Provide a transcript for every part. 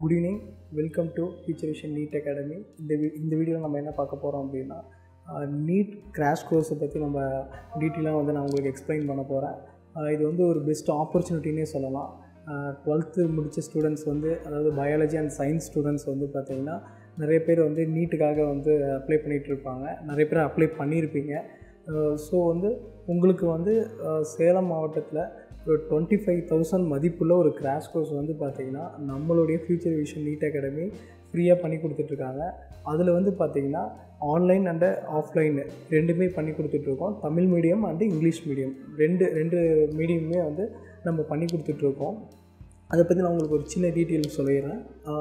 good evening welcome to future vision NEET academy இந்த வி இந்த வீடியோவில் நம்ம என்ன பார்க்க போகிறோம் அப்படின்னா நீட் கிராஷ் கோர்ஸை பற்றி நம்ம டீட்டெயிலாக வந்து நான் உங்களுக்கு எக்ஸ்பிளைன் பண்ண போகிறேன் இது வந்து ஒரு பெஸ்ட் ஆப்பர்ச்சுனிட்டினே சொல்லலாம் டுவெல்த்து முடித்த ஸ்டூடெண்ட்ஸ் வந்து அதாவது பயாலஜி அண்ட் சயின்ஸ் ஸ்டூடெண்ட்ஸ் வந்து பார்த்திங்கன்னா நிறைய பேர் வந்து நீட்டுக்காக வந்து அப்ளை பண்ணிகிட்டு இருப்பாங்க நிறைய பேர் அப்ளை பண்ணியிருப்பீங்க ஸோ வந்து உங்களுக்கு வந்து சேலம் மாவட்டத்தில் ஒரு டுவெண்ட்டி ஃபைவ் தௌசண்ட் மதிப்புள்ள ஒரு கிராஷ் கோர்ஸ் வந்து பார்த்திங்கன்னா நம்மளுடைய ஃபியூச்சர் விஷன் நீட் அகாடமி ஃப்ரீயாக பண்ணி கொடுத்துட்ருக்காங்க அதில் வந்து பார்த்திங்கன்னா ஆன்லைன் அண்டு ஆஃப்லைன் ரெண்டுமே பண்ணி கொடுத்துட்ருக்கோம் Tamil medium and English medium ரெண்டு ரெண்டு மீடியமுமே வந்து நம்ம பண்ணி கொடுத்துட்ருக்கோம் அதை பற்றி நான் உங்களுக்கு ஒரு சின்ன டீட்டெயில் சொல்லிடுறேன்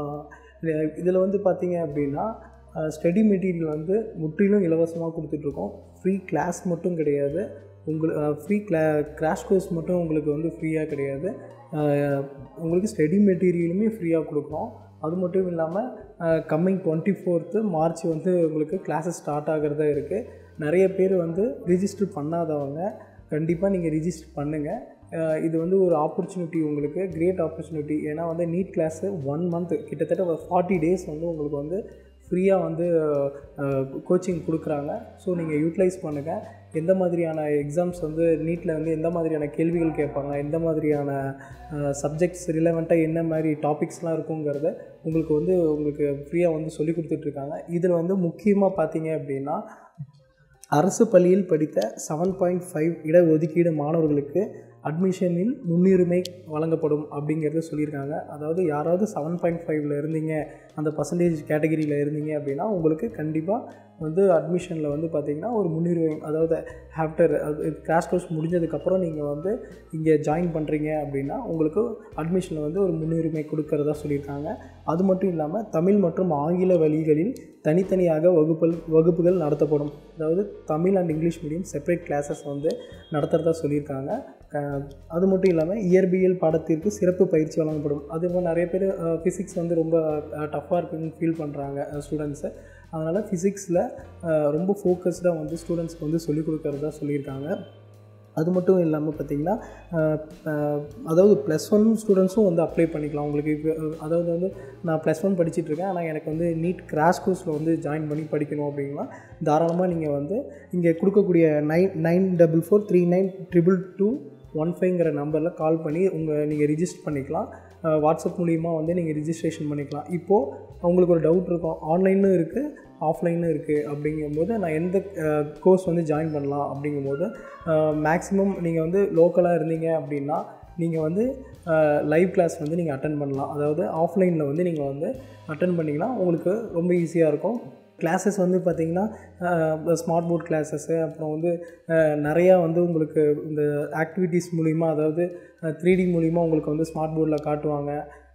இதில் வந்து பார்த்திங்க அப்படின்னா ஸ்டடி மெட்டீரியல் வந்து முற்றிலும் இலவசமாக கொடுத்துட்ருக்கோம் ஃப்ரீ கிளாஸ் மட்டும் கிடையாது உங்களுக்கு ஃப்ரீ கிளா கிராஷ் கோர்ஸ் மட்டும் உங்களுக்கு வந்து ஃப்ரீயாக கிடையாது உங்களுக்கு ஸ்டடி மெட்டீரியலுமே ஃப்ரீயாக கொடுக்குறோம் அது மட்டும் இல்லாமல் கம்மிங் டுவெண்ட்டி ஃபோர்த்து மார்ச் வந்து உங்களுக்கு கிளாஸஸ் ஸ்டார்ட் ஆகிறதா இருக்குது நிறைய பேர் வந்து ரிஜிஸ்டர் பண்ணாதவங்க கண்டிப்பாக நீங்கள் ரிஜிஸ்டர் பண்ணுங்கள் இது வந்து ஒரு ஆப்பர்ச்சுனிட்டி உங்களுக்கு கிரேட் ஆப்பர்ச்சுனிட்டி ஏன்னா வந்து நீட் கிளாஸு ஒன் மந்த் கிட்டத்தட்ட ஒரு ஃபார்ட்டி டேஸ் வந்து உங்களுக்கு வந்து ஃப்ரீயாக வந்து கோச்சிங் கொடுக்குறாங்க ஸோ நீங்கள் யூட்டிலைஸ் பண்ணுங்கள் எந்த மாதிரியான எக்ஸாம்ஸ் வந்து நீட்டில் வந்து எந்த மாதிரியான கேள்விகள் கேட்பாங்க எந்த மாதிரியான சப்ஜெக்ட்ஸ் ரிலவெண்ட்டாக என்ன மாதிரி டாபிக்ஸ்லாம் இருக்குங்கிறத உங்களுக்கு வந்து உங்களுக்கு ஃப்ரீயாக வந்து சொல்லி கொடுத்துட்ருக்காங்க இதில் வந்து முக்கியமாக பார்த்தீங்க அப்படின்னா அரசு பள்ளியில் படித்த செவன் பாயிண்ட் ஃபைவ் இடஒதுக்கீடு மாணவர்களுக்கு அட்மிஷனில் முன்னுரிமை வழங்கப்படும் அப்படிங்கிறத சொல்லியிருக்காங்க அதாவது யாராவது செவன் பாயிண்ட் ஃபைவ்ல இருந்தீங்க அந்த பர்சன்டேஜ் கேட்டகிரியில் இருந்தீங்க அப்படின்னா உங்களுக்கு கண்டிப்பாக வந்து அட்மிஷனில் வந்து பார்த்திங்கன்னா ஒரு முன்னுரிமை அதாவது ஆஃப்டர் அது கிராஷ் கோர்ஸ் முடிஞ்சதுக்கப்புறம் நீங்கள் வந்து இங்கே ஜாயின் பண்ணுறீங்க அப்படின்னா உங்களுக்கு அட்மிஷனில் வந்து ஒரு முன்னுரிமை கொடுக்கறதா சொல்லியிருக்காங்க அது மட்டும் இல்லாமல் தமிழ் மற்றும் ஆங்கில வழிகளில் தனித்தனியாக வகுப்புகள் வகுப்புகள் நடத்தப்படும் அதாவது Tamil and English medium separate classes வந்து நடத்துகிறதா சொல்லியிருக்காங்க அது மட்டும் இல்லாமல் இயற்பியல் பாடத்திற்கு சிறப்பு பயிற்சி வழங்கப்படும் அது நிறைய பேர் ஃபிசிக்ஸ் வந்து ரொம்ப டஃப்பாக இருக்குன்னு ஃபீல் பண்ணுறாங்க ஸ்டூடெண்ட்ஸு அதனால் ஃபிசிக்ஸில் ரொம்ப ஃபோக்கஸ்டாக வந்து ஸ்டூடெண்ட்ஸ்க்கு வந்து சொல்லிக் கொடுக்குறதா சொல்லியிருக்காங்க அது மட்டும் இல்லாமல் பார்த்திங்கன்னா அதாவது ப்ளஸ் ஒன் ஸ்டூடெண்ட்ஸும் வந்து அப்ளை பண்ணிக்கலாம் உங்களுக்கு இப்போ அதாவது வந்து நான் ப்ளஸ் ஒன் படிச்சுட்ருக்கேன் ஆனால் எனக்கு வந்து நீட் கிராஷ் கோர்ஸில் வந்து ஜாயின் பண்ணி படிக்கணும் அப்படின்னா தாராளமாக நீங்கள் வந்து இங்கே கொடுக்கக்கூடிய nine nine double four three nine triple two one ஃபைவ்ங்கிற நம்பரில் கால் பண்ணி உங்கள் நீங்கள் ரிஜிஸ்டர் பண்ணிக்கலாம் வாட்ஸ்அப் மூலிமா வந்து நீங்கள் ரிஜிஸ்ட்ரேஷன் பண்ணிக்கலாம் இப்போது உங்களுக்கு ஒரு டவுட் இருக்கும் ஆன்லைனும் இருக்குது ஆஃப்லைனும் இருக்குது அப்படிங்கும்போது நான் எந்த கோர்ஸ் வந்து ஜாயின் பண்ணலாம் அப்படிங்கும்போது மேக்ஸிமம் நீங்கள் வந்து லோக்கலாக இருந்தீங்க அப்படின்னா நீங்கள் வந்து லைவ் கிளாஸ் வந்து நீங்கள் அட்டன் பண்ணலாம் அதாவது ஆஃப்லைனில் வந்து நீங்கள் வந்து அட்டன் பண்ணிங்கன்னா உங்களுக்கு ரொம்ப ஈஸியாக இருக்கும் கிளாஸஸ் வந்து பார்த்திங்கன்னா ஸ்மார்ட் போர்ட் கிளாஸஸ்ஸு அப்புறம் வந்து நிறையா வந்து உங்களுக்கு இந்த ஆக்டிவிட்டீஸ் மூலிமா அதாவது த்ரீ டி மூலிமா உங்களுக்கு வந்து ஸ்மார்ட் போர்டில் காட்டுவாங்க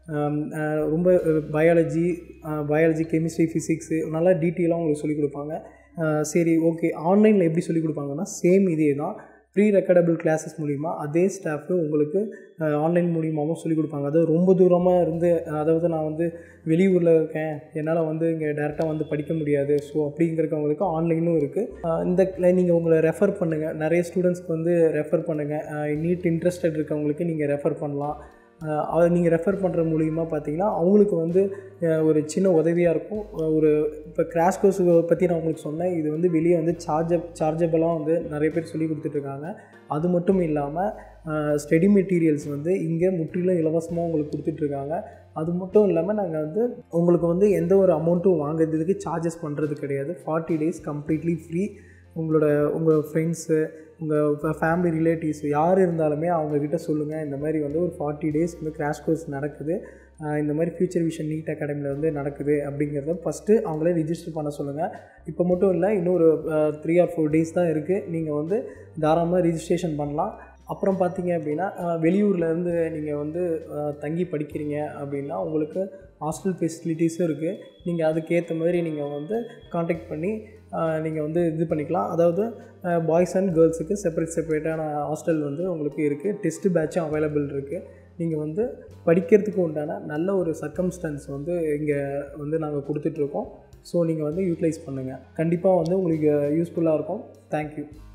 ரொம்ப பயாலஜி பயாலஜி கெமிஸ்ட்ரி ஃபிசிக்ஸு நல்லா டீட்டெயிலாக உங்களுக்கு சொல்லிக் கொடுப்பாங்க சரி ஓகே ஆன்லைனில் எப்படி சொல்லிக் கொடுப்பாங்கன்னா சேம் இதே தான் ப்ரீ ரெக்கார்டபிள் கிளாஸஸ் மூலிமா அதே ஸ்டாஃபு உங்களுக்கு ஆன்லைன் மூலியமாகவும் சொல்லிக் கொடுப்பாங்க அதாவது ரொம்ப தூரமாக இருந்து அதாவது நான் வந்து வெளியூரில் இருக்கேன் என்னால் வந்து இங்கே டேரெக்டாக வந்து படிக்க முடியாது ஸோ அப்படிங்கிறவங்களுக்கு ஆன்லைனும் இருக்குது இந்த நீங்கள் உங்களை ரெஃபர் பண்ணுங்கள் நிறைய ஸ்டூடெண்ட்ஸ்க்கு வந்து ரெஃபர் பண்ணுங்கள் நீட் இன்ட்ரெஸ்டட் இருக்கவங்களுக்கு நீங்கள் ரெஃபர் பண்ணலாம் அதை நீங்கள் ரெஃபர் பண்ணுற மூலிமா பார்த்தீங்கன்னா அவங்களுக்கு வந்து ஒரு சின்ன உதவியாக இருக்கும் ஒரு இப்போ கிராஷ் கோர்ஸ் பற்றி நான் உங்களுக்கு சொன்னேன் இது வந்து வெளியே வந்து சார்ஜ சார்ஜபிளாக வந்து நிறைய பேர் சொல்லி கொடுத்துட்ருக்காங்க அது மட்டும் இல்லாமல் ஸ்டடி மெட்டீரியல்ஸ் வந்து இங்கே முற்றிலும் இலவசமாக உங்களுக்கு கொடுத்துட்ருக்காங்க அது மட்டும் இல்லாமல் நாங்கள் வந்து உங்களுக்கு வந்து எந்த ஒரு அமௌண்ட்டும் வாங்குறதுக்கு சார்ஜஸ் பண்ணுறது கிடையாது ஃபார்ட்டி டேஸ் கம்ப்ளீட்லி ஃப்ரீ உங்களோட உங்கள் ஃப்ரெண்ட்ஸு உங்கள் ஃபேமிலி ரிலேட்டிவ்ஸ் யார் இருந்தாலுமே அவங்கக்கிட்ட சொல்லுங்கள் இந்த மாதிரி வந்து ஒரு ஃபார்ட்டி டேஸ் வந்து கிராஷ் கோர்ஸ் நடக்குது இந்த மாதிரி ஃபியூச்சர் விஷன் நீட் அகாடமியில் வந்து நடக்குது அப்படிங்கிறத ஃபஸ்ட்டு அவங்களே ரிஜிஸ்டர் பண்ண சொல்லுங்கள் இப்போ மட்டும் இல்லை இன்னும் ஒரு த்ரீ ஆர் ஃபோர் டேஸ் தான் இருக்குது நீங்கள் வந்து தாராளமாக ரிஜிஸ்ட்ரேஷன் பண்ணலாம் அப்புறம் பார்த்தீங்க அப்படின்னா வெளியூர்லேருந்து நீங்கள் வந்து தங்கி படிக்கிறீங்க அப்படின்னா உங்களுக்கு ஹாஸ்டல் ஃபெசிலிட்டிஸும் இருக்குது நீங்கள் அதுக்கேற்ற மாதிரி நீங்கள் வந்து காண்டாக்ட் பண்ணி நீங்கள் வந்து இது பண்ணிக்கலாம் அதாவது பாய்ஸ் அண்ட் கேர்ள்ஸுக்கு செப்பரேட் செப்பரேட்டான ஹாஸ்டல் வந்து உங்களுக்கு இருக்குது டெஸ்ட்டு பேட்சும் அவைலபிள் இருக்குது நீங்கள் வந்து படிக்கிறதுக்கு உண்டான நல்ல ஒரு சர்க்கம்ஸ்டன்ஸ் வந்து இங்கே வந்து நாங்கள் கொடுத்துட்ருக்கோம் ஸோ நீங்கள் வந்து யூட்டிலைஸ் பண்ணுங்கள் கண்டிப்பாக வந்து உங்களுக்கு யூஸ்ஃபுல்லாக இருக்கும் தேங்க்யூ